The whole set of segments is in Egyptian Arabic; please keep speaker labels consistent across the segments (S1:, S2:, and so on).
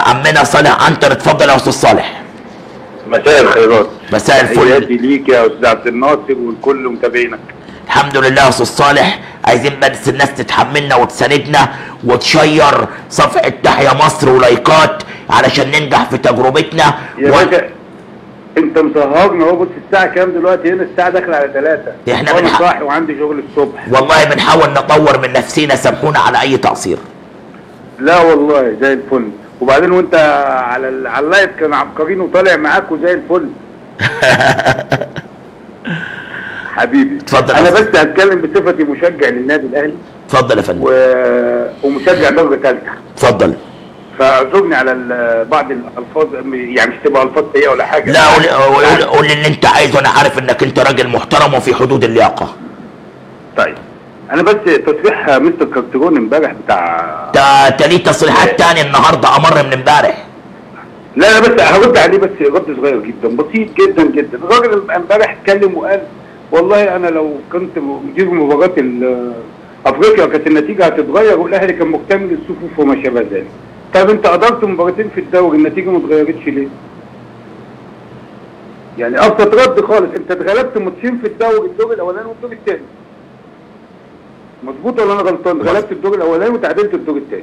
S1: عمنا صالح عنتر اتفضل يا استاذ صالح
S2: مساء الخيرات
S1: مساء الفل
S2: تحياتي ليك يا استاذ عبد الناصر ولكل متابعينك
S1: الحمد لله يا استاذ صالح عايزين بس الناس تتحملنا وتساندنا وتشير صفحه تحيا مصر ولايكات علشان ننجح في تجربتنا
S2: يا
S1: و...
S2: باشا انت مسهرنا اهو بص الساعه كام دلوقتي هنا الساعه داخله على ثلاثة
S1: إحنا
S2: وانا
S1: بنح-
S2: صاحي وعندي شغل الصبح
S1: والله بنحاول نطور من نفسينا سامحونا على اي تقصير
S2: لا والله زي الفل وبعدين وانت على ال- على اللايف كان عبقرين وطالع معاك وزي الفل حبيبي
S1: اتفضل يا
S2: انا
S1: أستاذ.
S2: بس هتكلم بصفتي مشجع للنادي الاهلي
S1: اتفضل يا فندم
S2: و... ومشجع درجه ثالثه
S1: اتفضل
S2: فاعذرني على ال- بعض الالفاظ يعني مش تبقى الفاظ سيئه ولا حاجه
S1: لا قول قول قول اللي انت عايزه انا عارف انك انت راجل محترم وفي حدود اللياقه
S2: طيب انا بس تصريح مستر كارترون امبارح بتاع
S1: ده ده ليه تصريحات تاني النهارده امر من امبارح
S2: لا انا بس هرد عليه بس رد صغير جدا بسيط جدا جدا الراجل امبارح اتكلم وقال والله انا لو كنت مدير مباراه ال- افريقيا كانت النتيجه هتتغير والاهلي كان مكتمل الصفوف وما شابه ذلك طب انت قدرت مباراتين في الدوري النتيجه ما اتغيرتش ليه؟ يعني ابسط رد خالص انت اتغلبت ماتشين في الدوري الدور الاولاني والدور الثاني مظبوط ولا انا غلطان؟ غلبت الدور الاولاني وتعادلت الدور الثاني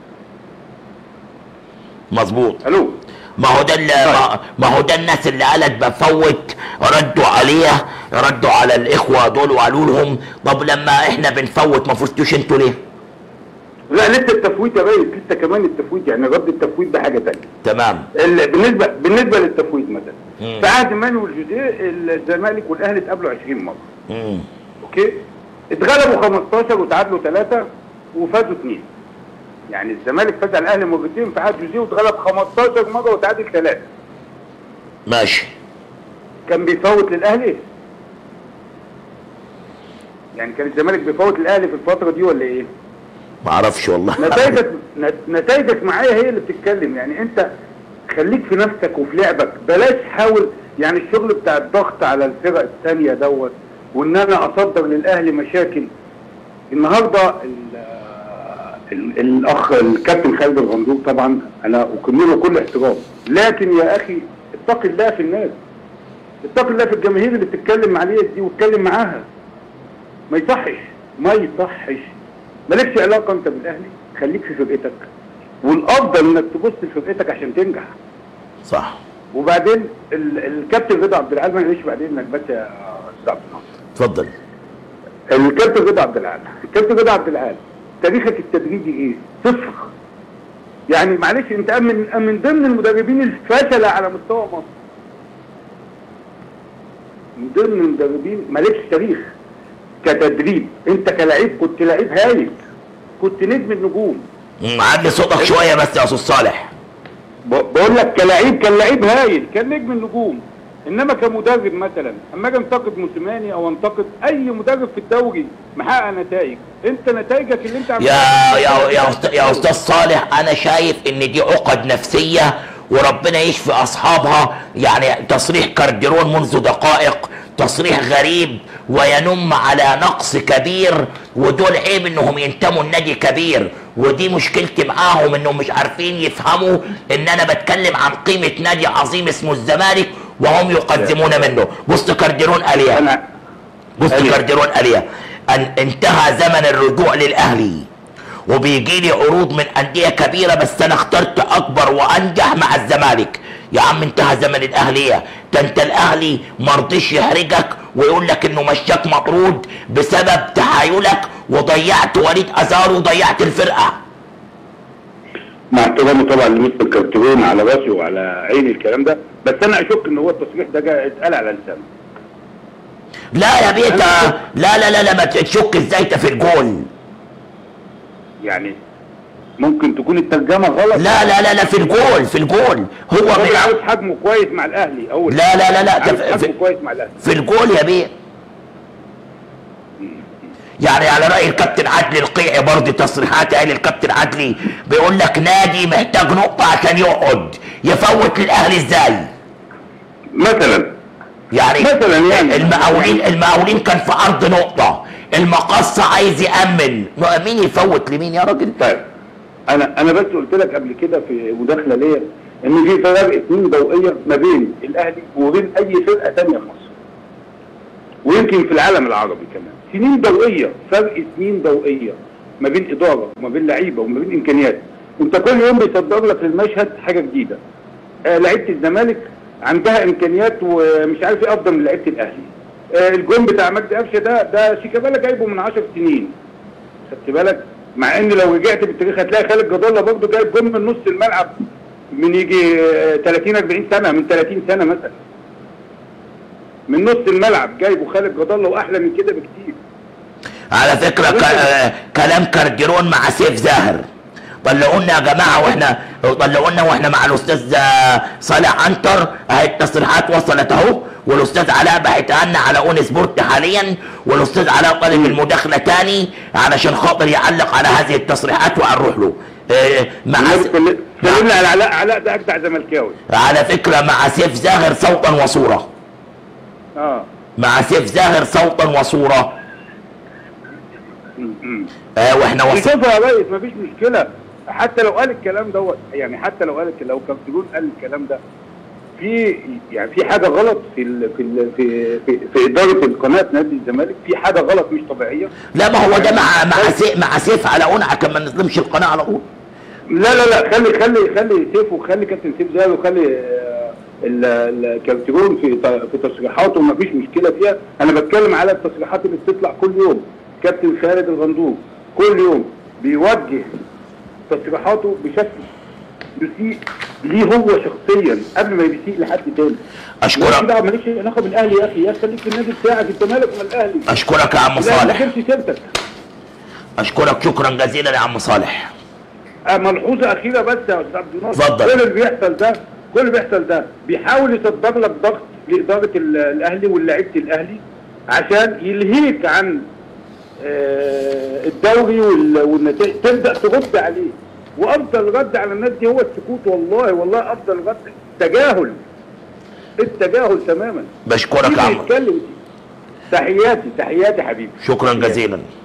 S1: مظبوط
S2: الو
S1: ما هو ده اللي ما- ما هو ده الناس اللي قالت بفوت ردوا عليها ردوا على الاخوه دول وقالوا لهم طب لما احنا بنفوت ما فزتوش انتوا ليه؟
S2: لا لسه التفويت يا ريس لسه كمان التفويت يعني رد التفويت ده حاجه ثانيه
S1: تمام
S2: ال- بالنسبه بالنسبه للتفويت مثلا
S1: مم.
S2: في عهد مانويل جوزيه الزمالك والاهلي اتقابلوا 20 مره
S1: مم.
S2: اوكي اتغلبوا 15 وتعادلوا 3 وفازوا 2 يعني الزمالك فاز على الاهلي مرتين في عهد جوزيه واتغلب 15 مره وتعادل 3
S1: ماشي
S2: كان بيفوت للاهلي يعني كان الزمالك بيفوت للاهلي في الفتره دي ولا ايه؟
S1: ما اعرفش والله
S2: نتائجك نت- نتائجك معايا هي اللي بتتكلم يعني انت خليك في نفسك وفي لعبك بلاش حاول يعني الشغل بتاع الضغط على الفرق الثانيه دوت وان انا اصدر للاهلي مشاكل النهارده ال- ال- الاخ الكابتن خالد الغندور طبعا انا اكمله كل احترام لكن يا اخي اتق الله في الناس اتق الله في الجماهير اللي بتتكلم عليك دي واتكلم معاها ما يصحش ما يصحش مالكش علاقه انت بالاهلي خليك في فرقتك والافضل انك تبص لفرقتك عشان تنجح
S1: صح
S2: وبعدين ال- الكابتن رضا عبد العال معلش بعدين انك بس يا استاذ عبد الناصر
S1: اتفضل
S2: الكابتن رضا عبد العال الكابتن رضا عبد العال تاريخك التدريبي ايه؟ صفر يعني معلش انت من من ضمن المدربين الفشلة على مستوى مصر من ضمن المدربين مالكش تاريخ كتدريب انت كلاعب كنت لعيب هايل كنت نجم النجوم
S1: مم، علي صوتك شويه بس يا استاذ صالح
S2: ب- بقول لك كلاعب كان لعيب هايل كان نجم النجوم انما كمدرب مثلا اما اجي انتقد موسيماني او انتقد اي مدرب في الدوري محقق نتائج انت نتائجك اللي انت
S1: يا
S2: عملتها
S1: يا يا أست- يا استاذ صالح انا شايف ان دي عقد نفسيه وربنا يشفي اصحابها يعني تصريح كارديرون منذ دقائق تصريح غريب وينم على نقص كبير ودول عيب انهم ينتموا النادي كبير ودي مشكلتي معاهم انهم مش عارفين يفهموا ان انا بتكلم عن قيمه نادي عظيم اسمه الزمالك وهم يقدمون منه بص كارديرون قال ايه
S2: انا
S1: بص
S2: أيوة.
S1: كارديرون قال ايه ان انتهى زمن الرجوع للاهلي وبيجي لي عروض من انديه كبيره بس انا اخترت اكبر وانجح مع الزمالك يا عم انتهى زمن الاهليه ده انت الاهلي مرضيش يحرجك ويقول لك انه مشاك مطرود بسبب تحايلك وضيعت وليد ازار وضيعت الفرقه
S2: مع احترامي طبعا لمستر كارترون على راسي وعلى عيني الكلام ده بس انا اشك ان هو التصريح ده جاي اتقال على لسانه
S1: لا يا بيتا لا لا لا لا ما تشك ازاي ده في الجول
S2: يعني ممكن تكون الترجمه غلط
S1: لا لا لا لا في الجول في الجول هو
S2: الراجل
S1: من
S2: عاوز حجمه كويس مع الاهلي اول
S1: لا لا لا لا ده
S2: عاوز
S1: في-
S2: حجمه كويس مع الاهلي
S1: في الجول يا بيه يعني على رأي الكابتن عدلي القيعي برضه تصريحات قال الكابتن عدلي بيقول لك نادي محتاج نقطة عشان يقعد يفوت للأهلي ازاي؟
S2: مثلا
S1: يعني
S2: مثلاً يعني.
S1: المقاولين المقاولين كان في أرض نقطة المقصة عايز يأمن مين يفوت لمين يا راجل؟
S2: طيب انا انا بس قلت لك قبل كده في مداخله ليا ان في فرق سنين ضوئيه ما بين الاهلي وبين اي فرقه تانية في مصر ويمكن في العالم العربي كمان سنين ضوئيه فرق سنين ضوئيه ما بين اداره وما بين لعيبه وما بين امكانيات وانت كل يوم بيصدر لك للمشهد حاجه جديده آه لعيبه الزمالك عندها امكانيات ومش عارف ايه افضل من لعيبه الاهلي آه الجون بتاع مجدي قفشه ده ده شيكابالا جايبه من 10 سنين خدت بالك مع ان لو رجعت بالتاريخ هتلاقي خالد جد الله برضه جايب جون من نص الملعب من يجي آه، 30 40 سنه من 30 سنه مثلا من نص الملعب جايبه خالد جد الله واحلى من كده بكتير
S1: على فكرة ك... آه، كلام كارديرون مع سيف زاهر طلعونا يا جماعة واحنا طلعونا واحنا مع الاستاذ آه، صالح عنتر اهي التصريحات وصلت اهو والاستاذ علاء بهيتهنى على اون سبورت حاليا والاستاذ علاء طالب المداخلة تاني علشان خاطر يعلق على هذه التصريحات وهنروح له آه، مع س...
S2: سلمنا على علاء علاء ده اجدع زملكاوي
S1: على فكرة مع سيف زاهر صوتا وصورة
S2: اه
S1: مع سيف زاهر صوتا وصورة
S2: م- م.
S1: آه واحنا وصل
S2: نشوفها يا ريس مفيش مشكله حتى لو قال الكلام دوت يعني حتى لو قال لو كابتن قال الكلام ده في يعني في حاجه غلط في ال في ال في, في في اداره القناه نادي الزمالك في حاجه غلط مش طبيعيه
S1: لا ما هو ده مع مع سيف مع سيف على اون عشان ما نظلمش القناة على طول
S2: لا لا لا خلي خلي خلي سيف وخلي كابتن سيف زاهر وخلي آه، ال- ال- الكابتن في ت- في تصريحاته ومفيش مشكله فيها انا بتكلم على التصريحات اللي بتطلع كل يوم كابتن خالد الغندور كل يوم بيوجه تصريحاته بشكل يسيء ليه هو شخصيا قبل ما يسيء لحد تاني
S1: أشكرك.
S2: لا ماليش علاقه بالاهلي يا اخي يا أخي خليك في النادي بتاعك انت مالك من الاهلي
S1: اشكرك يا عم
S2: لا ما
S1: صالح
S2: تجيبش سيرتك
S1: اشكرك شكرا جزيلا يا عم صالح
S2: آه، ملحوظه اخيره بس يا استاذ عبد الناصر
S1: اتفضل.
S2: كل اللي بيحصل ده كل اللي بيحصل ده بيحاول يصدر لك ضغط لاداره ال- الاهلي ولاعيبه الاهلي عشان يلهيك عن آه، الدوري وال- والنتائج تبدا ترد عليه وافضل رد على الناس دي هو السكوت والله والله افضل رد التجاهل التجاهل تماما
S1: بشكرك يا
S2: تيجي
S1: عم
S2: يتكلم تحياتي تحياتي حبيبي
S1: شكرا جزيلا